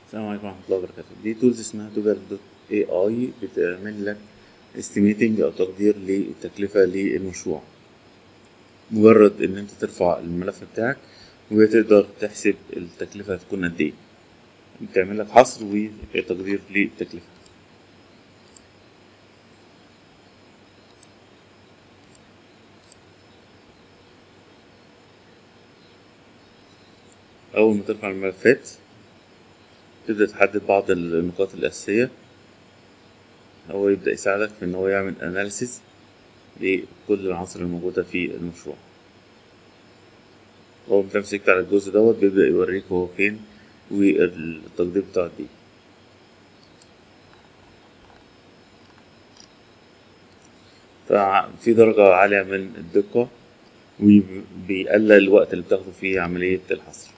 السلام عليكم ورحمة الله وبركاته دي تولز اسمها دوجر دوت اي اي بتعمل لك استيميتنج او تقدير للتكلفة للمشروع مجرد ان انت ترفع الملف بتاعك وهي تقدر تحسب التكلفة هتكون قد ايه بتعمل لك حصر وتقدير للتكلفة أول ما ترفع الملفات تبدأ تحدد بعض النقاط الأساسية هو يبدأ يساعدك في إن هو يعمل أناليسيز لكل العناصر الموجودة في المشروع أول ما تمسكت على الجزء دوت بيبدأ يوريك هو فين والتقدير بتاعه دي ففي درجة عالية من الدقة وبيقلل الوقت اللي بتاخده في عملية الحصر